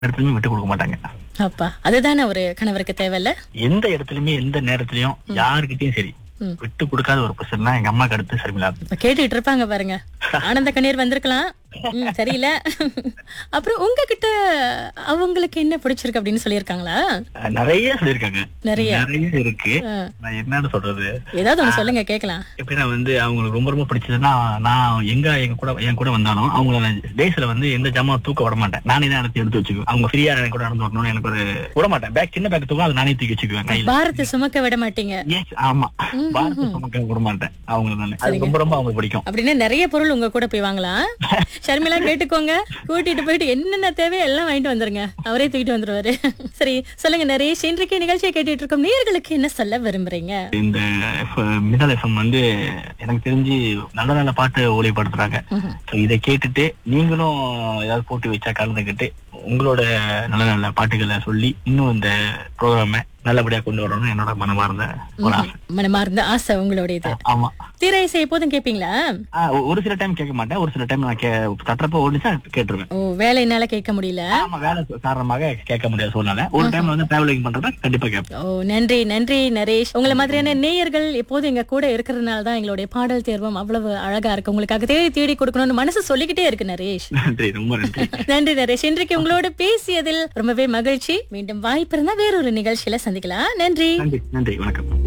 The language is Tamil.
இடத்துலயுமே விட்டு கொடுக்க மாட்டாங்க அப்பா அதுதானே ஒரு கணவருக்கு தேவையில்ல எந்த இடத்துலயுமே எந்த நேரத்திலயும் யாருக்கிட்டயும் சரி ம். விட்டு கொடுக்காத ஒரு பர்சன் எங்க அம்மாக்கு அடுத்து சர்மிளா இப்ப கேட்டுட்டு இருப்பாங்க பாருங்க ஆனந்த கண்ணீர் வந்திருக்கலாம் ம், சரியில்ல அப்புறம் உங்ககிட்ட அவங்களுக்கு என்ன பிடிச்சிருக்கு அப்படின்னு சொல்லியிருக்காங்களா அஹ் நிறைய சொல்லியிருக்காங்க நிறைய நிறைய இருக்கு ஆ. நான் என்னன்னு சொல்றது ஏதாவது ஒண்ணு சொல்லுங்க கேக்கலாம் எப்படின்னா வந்து அவங்களுக்கு ரொம்ப ரொம்ப பிடிச்சதுன்னா நான் எங்க எங்க கூட என் கூட வந்தாலும் அவங்கள டேஸ்ல வந்து எந்த ஜாமான் தூக்க விட மாட்டேன் நானே தான் எடுத்து எடுத்து வச்சுக்குவேன் அவங்க ஃப்ரீயா என் கூட நடந்து வரணும்னு எனக்கு ஒரு விட மாட்டேன் பேக் சின்ன பேக் தூக்கம் அதை நானே தூக்கி வச்சுக்குவேன் கையில பாரத்தை சுமக்க விட மாட்டீங்க Yes, ஆமா பாரத சுமக்க விட மாட்டேன் அவங்க தானே அது ரொம்ப ரொம்ப அவங்க பிடிக்கும் அப்படின்னு நிறைய பொருள் உங்க கூட போய் வாங்கலாம் ஷர்மிளா கேட்டுக்கோங்க கூட்டிட்டு போயிட்டு என்னென்ன தேவையோ எல்லாம் வாங்கிட்டு வந்துருங்க அவரே தூக்கிட்டு வந்துருவாரு சரி சொல்லுங்க நரேஷ் இன்றைக்கு நிகழ்ச்சியை கேட்டுட்டு இருக்கோம் நேயர்களுக்கு என்ன சொல்ல விரும்புறீங்க இந்த மிதல் எஃப்எம் வந்து எனக்கு தெரிஞ்சு நல்ல நல்ல பாட்டு ஒளிப்படுத்துறாங்க So, இதை கேட்டுட்டு நீங்களும் ஏதாவது போட்டு வச்சா கலந்துக்கிட்டு உங்களோட நல்ல நல்ல பாட்டுகளை சொல்லி இன்னும் இந்த ப்ரோக்ராம நல்லபடியா கொண்டு வரணும்னு என்னோட மனமார்ந்த ஒரு ஆசை மனமார்ந்த ஆசை உங்களுடைய இது ஆமா திரை இசை எப்போதும் கேப்பீங்களா ஆ, ஒ- ஒரு சில டைம் கேட்க மாட்டேன் ஒரு சில டைம் நான் கே- தட்டுறப்ப ஓடிச்சா கேட்டுருவேன் ஓ வேலைனால கேட்க முடியல ஆமா வேலை காரணமாக கேட்க முடியாத சூழ்நிலை ஒரு டைம்ல வந்து டிராவலிங் பண்றப்ப கண்டிப்பா கேட்பேன் ஓ நன்றி நன்றி நரேஷ் உங்களை மாதிரியான நேயர்கள் எப்போதும் எங்க கூட இருக்கிறதுனால தான் எங்களுடைய பாடல் தேர்வும் அவ்வளவு அழகா இருக்கு உங்களுக்காக தேடி தேடி கொடுக்கணும்னு மனசு சொல்லிக்கிட்டே இருக்கு நரேஷ் நன்றி ரொம்ப நன்றி நன்றி நரேஷ் இன்றைக்கு உங்களோட பேசியதில் ரொம்பவே மகிழ்ச்சி மீண்டும் வாய்ப்பு இருந்தா வேறொரு நிகழ்ச்சியில சந்திக்கலாம் நன்றி நன்றி நன்றி வணக்கம்